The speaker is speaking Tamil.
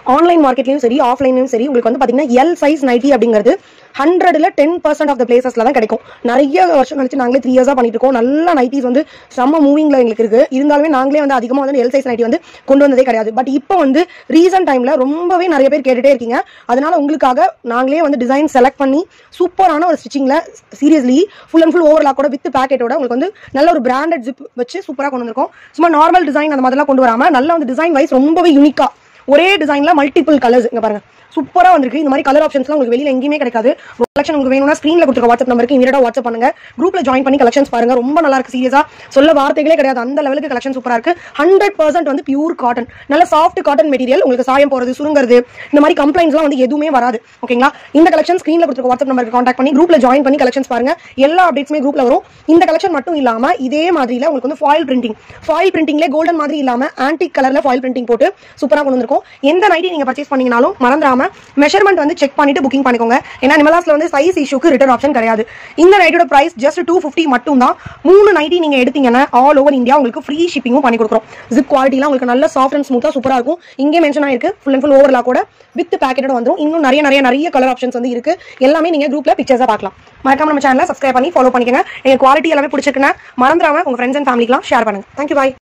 ஆன்லைன் மார்க்கெட்லயும் சரி ஆஃப்லைன்லயும் சரி உங்களுக்கு வந்து பாத்தீங்கன்னா எல் சைஸ் நைட்டி அப்படிங்கிறது ஹண்ட்ரட்ல டென் பர்சன்ட் ஆஃப் த பிளேசஸ்ல தான் கிடைக்கும் நிறைய வருஷம் கழிச்சு நாங்களே த்ரீ இயர்ஸா பண்ணிட்டு இருக்கோம் நல்ல நைட்டிஸ் வந்து செம்ம மூவிங்ல எங்களுக்கு இருக்கு இருந்தாலுமே நாங்களே வந்து அதிகமா வந்து எல் சைஸ் நைட்டி வந்து கொண்டு வந்ததே கிடையாது பட் இப்போ வந்து ரீசன்ட் டைம்ல ரொம்பவே நிறைய பேர் கேட்டுட்டே இருக்கீங்க அதனால உங்களுக்காக நாங்களே வந்து டிசைன் செலக்ட் பண்ணி சூப்பரான ஒரு ஸ்டிச்சிங்ல seriously full and full overlock கூட வித் பேக்கெட்டோட உங்களுக்கு வந்து நல்ல ஒரு பிராண்டட் ஜிப் வச்சு சூப்பரா கொண்டு வந்திருக்கோம் சும்மா நார்மல் டிசைன் அந்த மாதிரிலாம் கொண்டு வராம நல்ல வந்து டிசைன் வைஸ் ரொம்பவே யூனிக்கா ஒரே டிசைன்ல மல்டிபிள் கலர்ஸ் இங்க பாருங்க சூப்பரா வந்திருக்கு இந்த மாதிரி கலர் ஆப்ஷன்ஸ்லாம் உங்களுக்கு வெளியில எங்கேயுமே கிடைக்காது கலெக்ஷன் உங்களுக்கு வேணும்னா ஸ்க்ரீன்ல கொடுத்துருக்க வாட்ஸ்அப் நம்பருக்கு இமீடியட்டா வாட்ஸ்அப் பண்ணுங்க குரூப்ல ஜாயின் பண்ணி கலெக்ஷன்ஸ் பாருங்க ரொம்ப நல்லா இருக்கு சீரியஸா சொல்ல வார்த்தைகளே கிடையாது அந்த லெவலுக்கு கலெக்ஷன் சூப்பரா இருக்கு ஹண்ட்ரட் பர்சன்ட் வந்து பியூர் காட்டன் நல்ல சாஃப்ட் காட்டன் மெட்டீரியல் உங்களுக்கு சாயம் போறது சுருங்குறது இந்த மாதிரி கம்ப்ளைண்ட்ஸ்லாம் வந்து எதுவுமே வராது ஓகேங்களா இந்த கலெக்ஷன் ஸ்க்ரீன்ல கொடுத்துருக்க வாட்ஸ்அப் நம்பருக்கு கான்டாக்ட் பண்ணி குரூப்ல ஜாயின் பண்ணி கலெக்ஷன்ஸ் பாருங்க எல்லா அப்டேட்ஸுமே குரூப்ல வரும் இந்த கலெக்ஷன் மட்டும் இல்லாம இதே மாதிரில உங்களுக்கு வந்து ஃபாயில் பிரிண்டிங் ஃபாயில் பிரிண்டிங்ல கோல்டன் மாதிரி இல்லாம ஆன்டிக் கலர்ல ஃபாயில் பிரிண்டிங் போட்டு சூப்பரா கொண்டு வந்திருக்கோம் எந்த நைட்டி நீங்க பர்ச்சேஸ் பண்ணீங்கனாலும் மறந்துடாம மெஷர்மெண்ட் வந்து செக் பண்ணிட்டு புக்கிங் பண்ணிக்கோங்க ஏன்னா நிமலாஸ்ல வந்து சைஸ் இஷ்யூக்கு ரிட்டர்ன் ஆப்ஷன் கிடையாது இந்த நைட்டோட பிரைஸ் ஜஸ்ட் டூ ஃபிஃப்டி மட்டும் தான் மூணு நைட்டி நீங்க எடுத்தீங்கன்னா ஆல் ஓவர் இந்தியா உங்களுக்கு ஃப்ரீ ஷிப்பிங்கும் பண்ணி கொடுக்குறோம் ஜிப் குவாலிட்டிலாம் உங்களுக்கு நல்ல சாஃப்ட் அண்ட் ஸ்மூத்தா சூப்பரா இருக்கும் இங்கே மென்ஷன் ஆயிருக்கு ஃபுல் அண்ட் ஃபுல் ஓவர்லா கூட வித் பேக்கெட்டோட வந்துரும் இன்னும் நிறைய நிறைய நிறைய கலர் ஆப்ஷன்ஸ் வந்து இருக்கு எல்லாமே நீங்க குரூப்ல பிக்சர்ஸா பார்க்கலாம் மறக்காம நம்ம சேனலை சப்ஸ்கிரைப் பண்ணி ஃபாலோ பண்ணிக்கங்க எங்க குவாலிட்டி எல்லாமே பிடிச்சிருக்குன்னா மறந்துடாம உங்க ஃப்ரெண்ட்ஸ் அண்ட் ஃபேமிலிக்குலாம் ஷேர் பண்ணுங்க தேங்க்யூ பாய்